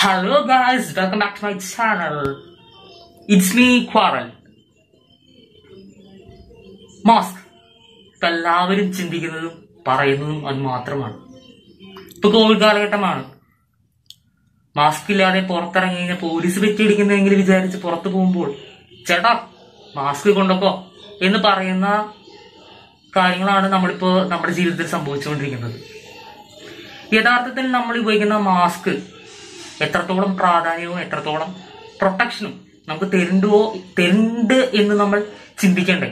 Hello guys, welcome back to my channel. It's me Quarrel. Mask ഇപ്പൊ എല്ലാവരും ചിന്തിക്കുന്നതും പറയുന്നതും അത് മാത്രമാണ് ഇപ്പൊ കോവിഡ് കാലഘട്ടമാണ് മാസ്ക് ഇല്ലാതെ പുറത്തിറങ്ങി കഴിഞ്ഞാൽ പോലീസ് വെട്ടിയടിക്കുന്നതെങ്കിൽ വിചാരിച്ച് പുറത്തു പോകുമ്പോൾ ചേട്ടാ മാസ്ക് കൊണ്ടപ്പോ എന്ന് പറയുന്ന കാര്യങ്ങളാണ് നമ്മളിപ്പോ നമ്മുടെ ജീവിതത്തിൽ സംഭവിച്ചുകൊണ്ടിരിക്കുന്നത് യഥാർത്ഥത്തിൽ നമ്മൾ ഉപയോഗിക്കുന്ന മാസ്ക് എത്രത്തോളം പ്രാധാന്യവും എത്രത്തോളം പ്രൊട്ടക്ഷനും നമുക്ക് തരുന്നുവോ തരുന്നുണ്ട് എന്ന് നമ്മൾ ചിന്തിക്കണ്ടേ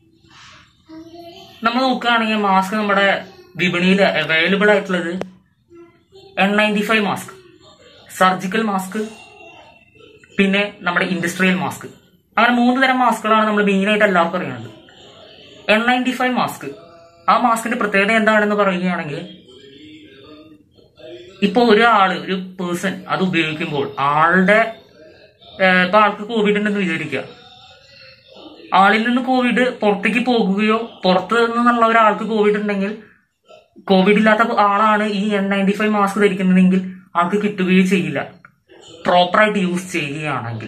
നമ്മൾ നോക്കുകയാണെങ്കിൽ മാസ്ക് നമ്മുടെ വിപണിയിൽ അവൈലബിൾ ആയിട്ടുള്ളത് N ninety five mask surgical mask പിന്നെ നമ്മുടെ ഇൻഡസ്ട്രിയൽ മാസ്ക് അങ്ങനെ മൂന്ന് തരം മാസ്കുകളാണ് നമ്മൾ മെയിനായിട്ട് എല്ലാവർക്കും അറിയുന്നത് എൻ നയൻറ്റി ഫൈവ് മാസ്ക് ആ മാസ്കിന്റെ പ്രത്യേകത എന്താണെന്ന് പറയുകയാണെങ്കിൽ ഇപ്പൊ ഒരാള് ഒരു പേഴ്സൺ അത് ഉപയോഗിക്കുമ്പോൾ ആളുടെ ഏഹ്, ഇപ്പൊ ആൾക്ക് കോവിഡ് ഉണ്ടെന്ന് വിചാരിക്കുക ആളിൽ നിന്ന് കോവിഡ് പുറത്തേക്ക് പോകുകയോ പുറത്ത് നിന്നുള്ള ഒരാൾക്ക് കോവിഡ് ഉണ്ടെങ്കിൽ കോവിഡ് ഇല്ലാത്ത ആളാണ് ഈ എൻ നയൻറ്റി ഫൈവ് മാസ്ക് ധരിക്കുന്നതെങ്കിൽ ആൾക്ക് കിട്ടുകയോ ചെയ്യില്ല പ്രോപ്പറായിട്ട് യൂസ് ചെയ്യുകയാണെങ്കിൽ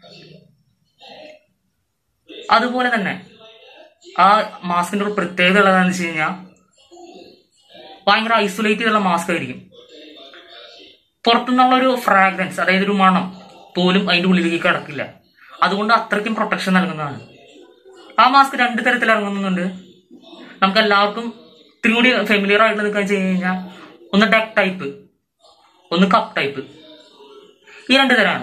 അതുപോലെ തന്നെ ആ മാസ്കിന്റെ ഒരു പ്രത്യേകത ഉള്ളതെന്ന് വെച്ച് കഴിഞ്ഞാൽ ഭയങ്കര ഐസൊലേറ്റ് ചെയ്തുള്ള മാസ്ക് ആയിരിക്കും പുറത്തുനിന്നുള്ള ഒരു ഫ്രാഗ്രൻസ് അതായത് ഒരു മണം പോലും അതിന്റെ ഉള്ളിലേക്ക് കിടക്കില്ല അതുകൊണ്ട് അത്രയ്ക്കും പ്രൊട്ടക്ഷൻ നൽകുന്നതാണ് ആ മാസ്ക് രണ്ട് തരത്തിൽ ഇറങ്ങുന്നുണ്ട് നമുക്ക് എല്ലാവർക്കും ഇത്തിരി കൂടി ഫെമിലിയർ ആയിട്ട് നിൽക്കാൻ വെച്ച് കഴിഞ്ഞാൽ ഒന്ന് ഡക്ക് ടൈപ്പ് ഒന്ന് കപ്പ് ടൈപ്പ് ഈ രണ്ട് തരമാണ്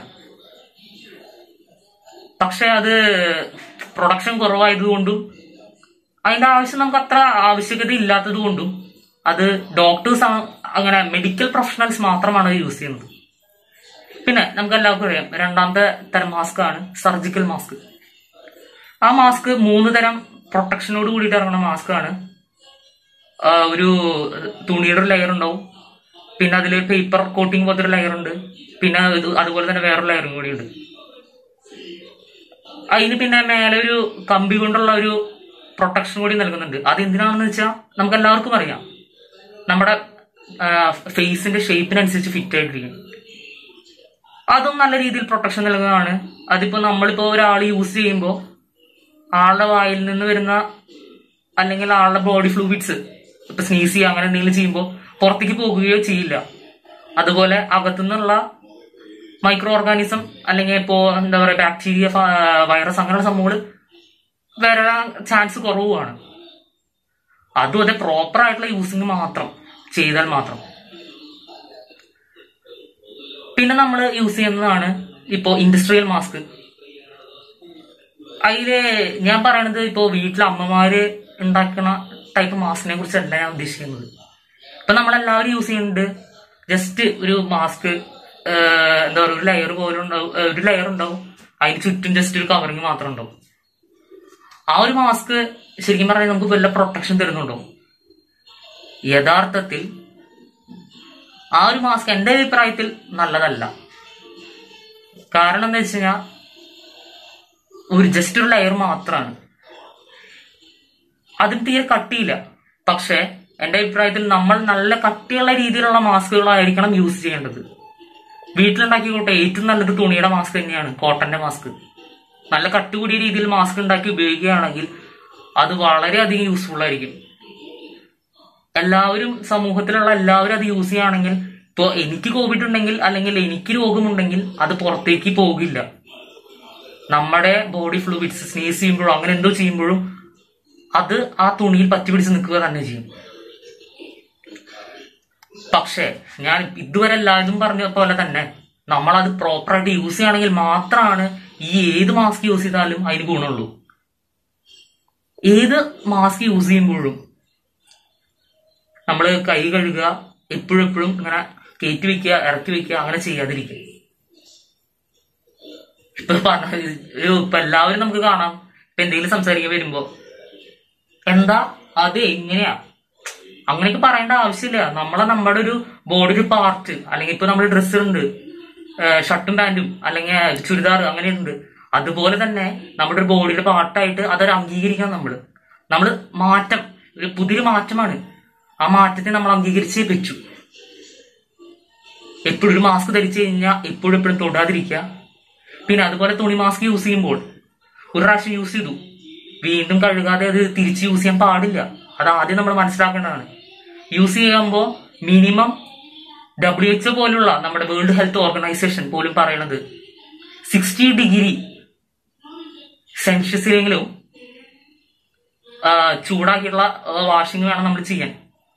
പക്ഷെ അത് പ്രൊഡക്ഷൻ കുറവായതുകൊണ്ടും അതിന്റെ ആവശ്യം നമുക്ക് അത്ര ആവശ്യകത ഇല്ലാത്തത് കൊണ്ടും അത് ഡോക്ടേഴ്സ് അങ്ങനെ മെഡിക്കൽ പ്രൊഫഷണൽസ് മാത്രമാണ് അത് യൂസ് ചെയ്യുന്നത് പിന്നെ നമുക്ക് എല്ലാവർക്കും അറിയാം രണ്ടാമത്തെ തരം മാസ്ക് ആണ് സർജിക്കൽ മാസ്ക് ആ മാസ്ക് മൂന്ന് തരം പ്രൊട്ടക്ഷനോട് കൂടിയിട്ട് ഇറങ്ങുന്ന മാസ്ക് ആണ് ആ, ഒരു തുണിയുടെ ഒരു ലെയർ ഉണ്ടാവും പിന്നെ അതിൽ പേപ്പർ കോട്ടിംഗ് പോലത്തെ ഒരു ലെയർ ഉണ്ട് പിന്നെ ഇത് അതുപോലെ തന്നെ വേറൊരു ലെയറും കൂടി ഉണ്ട് അതിന് പിന്നെ മേലെ ഒരു കമ്പി കൊണ്ടുള്ള ഒരു പ്രൊട്ടക്ഷൻ കൂടി നൽകുന്നുണ്ട് അത് എന്തിനാണെന്ന് വെച്ചാൽ നമുക്ക് എല്ലാവർക്കും അറിയാം നമ്മുടെ ഫേസിന്റെ ഷേപ്പിനനുസരിച്ച് ഫിറ്റ് ആയിട്ടിരിക്കും അതും നല്ല രീതിയിൽ പ്രൊട്ടക്ഷൻ നൽകുന്നതാണ് അതിപ്പോ നമ്മളിപ്പോ ഒരാൾ യൂസ് ചെയ്യുമ്പോൾ ആളുടെ വായിൽ നിന്ന് വരുന്ന അല്ലെങ്കിൽ ആളുടെ ബോഡി ഫ്ലൂയിഡ്സ് ഇപ്പൊ സ്നീസ് ചെയ്യുക അങ്ങനെ എന്തെങ്കിലും ചെയ്യുമ്പോൾ പുറത്തേക്ക് പോകുകയോ ചെയ്യില്ല അതുപോലെ അകത്തുനിന്നുള്ള മൈക്രോ ഓർഗാനിസം അല്ലെങ്കിൽ ഇപ്പോ എന്താ പറയാ ബാക്ടീരിയ വൈറസ് അങ്ങനെയുള്ള സംഭവങ്ങൾ വരാൻ ചാൻസ് കുറവുമാണ് അതും അതെ പ്രോപ്പർ ആയിട്ടുള്ള യൂസിങ് മാത്രം ചെയ്താൽ മാത്രം പിന്നെ നമ്മൾ യൂസ് ചെയ്യുന്നതാണ് ഇപ്പോ ഇൻഡസ്ട്രിയൽ മാസ്ക് അതില് ഞാൻ പറയണത് ഇപ്പോ വീട്ടിലെ അമ്മമാര് ഉണ്ടാക്കുന്ന ടൈപ്പ് മാസ്കിനെ കുറിച്ചല്ല ഞാൻ ഉദ്ദേശിക്കുന്നത് ഇപ്പൊ നമ്മളെല്ലാവരും യൂസ് ചെയ്യുന്നുണ്ട് ജസ്റ്റ് ഒരു മാസ്ക് എന്താ പറയുക ഒരു ലെയർ പോലെ ഉണ്ടാവും ഏഹ് ഒരു ലെയർ ഉണ്ടാവും അതിന് ചുറ്റും ജസ്റ്റ് ഒരു കവറിങ് മാത്രം ഉണ്ടാവും ആ ഒരു മാസ്ക് ശരിക്കും പറഞ്ഞാൽ നമുക്ക് വല്ല പ്രൊട്ടക്ഷൻ തരുന്നുണ്ടോ യഥാർത്ഥത്തിൽ ആ ഒരു മാസ്ക് എന്റെ അഭിപ്രായത്തിൽ നല്ലതല്ല കാരണം എന്താ വെച്ച് കഴിഞ്ഞാൽ ഒരു ജസ്റ്റ് ഒരു ലെയർ മാത്രമാണ് അതിന് തീരെ കട്ടിയില്ല പക്ഷെ എന്റെ അഭിപ്രായത്തിൽ നമ്മൾ നല്ല കട്ടിയുള്ള രീതിയിലുള്ള മാസ്കുകളായിരിക്കണം യൂസ് ചെയ്യേണ്ടത് വീട്ടിലുണ്ടാക്കിക്കോട്ടെ ഏറ്റവും നല്ലത് തുണിയുടെ മാസ്ക് തന്നെയാണ് കോട്ടന്റെ മാസ്ക് നല്ല കട്ടി കൂടിയ രീതിയിൽ മാസ്ക് ഉണ്ടാക്കി ഉപയോഗിക്കുകയാണെങ്കിൽ അത് വളരെയധികം യൂസ്ഫുൾ ആയിരിക്കും എല്ലാവരും സമൂഹത്തിലുള്ള എല്ലാവരും അത് യൂസ് ചെയ്യുകയാണെങ്കിൽ ഇപ്പോ എനിക്ക് കോവിഡ് ഉണ്ടെങ്കിൽ അല്ലെങ്കിൽ എനിക്ക് രോഗമുണ്ടെങ്കിൽ അത് പുറത്തേക്ക് പോകില്ല നമ്മുടെ ബോഡി ഫ്ലൂയിഡ്സ് സ്നീസ് ചെയ്യുമ്പോഴും അങ്ങനെ എന്തോ ചെയ്യുമ്പോഴും അത് ആ തുണിയിൽ പറ്റി പിടിച്ച് നിൽക്കുക തന്നെ ചെയ്യും പക്ഷേ ഞാൻ ഇതുവരെ എല്ലാവരും പറഞ്ഞ പോലെ തന്നെ നമ്മൾ അത് പ്രോപ്പറായിട്ട് യൂസ് ചെയ്യുകയാണെങ്കിൽ മാത്രമാണ് ഈ ഏത് മാസ്ക് യൂസ് ചെയ്താലും അതിന് ഗുണമുള്ളൂ ഏത് മാസ്ക് യൂസ് ചെയ്യുമ്പോഴും നമ്മൾ കൈ കഴുകുക എപ്പോഴും എപ്പോഴും ഇങ്ങനെ കയറ്റി വെക്കുക ഇറക്കി വെക്കുക അങ്ങനെ ചെയ്യാതിരിക്കുക ഇപ്പൊ പറഞ്ഞ ഒരു ഇപ്പൊ എല്ലാവരും നമുക്ക് കാണാം ഇപ്പൊ എന്തെങ്കിലും സംസാരിക്കാൻ വരുമ്പോ എന്താ അത് എങ്ങനെയാ അങ്ങനെയൊക്കെ പറയേണ്ട ആവശ്യമില്ല നമ്മളെ നമ്മുടെ ഒരു ബോഡി ഒരു പാർട്ട് അല്ലെങ്കിൽ ഇപ്പൊ നമ്മുടെ ഡ്രസ്സ് ഉണ്ട് ഷർട്ടും പാന്റും അല്ലെങ്കിൽ ചുരിദാർ അങ്ങനെയുണ്ട് അതുപോലെ തന്നെ നമ്മുടെ ഒരു ബോഡിയുടെ പാർട്ടായിട്ട് അതൊരു അംഗീകരിക്കണം നമ്മള് നമ്മള് മാറ്റം ഒരു പുതിയൊരു മാറ്റമാണ് ആ മാറ്റത്തെ നമ്മൾ അംഗീകരിച്ചേ പറ്റൂ എപ്പോഴും ഒരു മാസ്ക് ധരിച്ചു കഴിഞ്ഞാൽ എപ്പോഴും എപ്പോഴും തൊടാതിരിക്കുക പിന്നെ അതുപോലെ തുണി മാസ്ക് യൂസ് ചെയ്യുമ്പോൾ ഒരു പ്രാവശ്യം യൂസ് ചെയ്തു വീണ്ടും കഴുകാതെ അത് തിരിച്ച് യൂസ് ചെയ്യാൻ പാടില്ല അത് ആദ്യം നമ്മൾ മനസ്സിലാക്കേണ്ടതാണ് യൂസ് ചെയ്യുമ്പോൾ മിനിമം ഡബ്ല്യു എച്ച് പോലുള്ള നമ്മുടെ വേൾഡ് ഹെൽത്ത് ഓർഗനൈസേഷൻ പോലും പറയണത് സിക്സ്റ്റി ഡിഗ്രി സെൽഷ്യസിലെങ്കിലും ആ, ചൂടാക്കിയിട്ടുള്ള വാഷിംഗ് വേണം നമ്മൾ ചെയ്യാൻ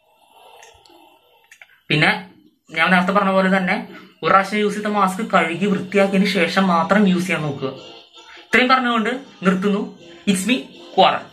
പിന്നെ ഞാൻ നേരത്തെ പറഞ്ഞ പോലെ തന്നെ ഒരു പ്രാവശ്യം യൂസ് ചെയ്ത മാസ്ക് കഴുകി വൃത്തിയാക്കിയതിന് ശേഷം മാത്രം യൂസ് ചെയ്യാൻ നോക്കുക ഇത്രയും പറഞ്ഞുകൊണ്ട് നിർത്തുന്നു ഇറ്റ്സ് മീ ക്വാറൻ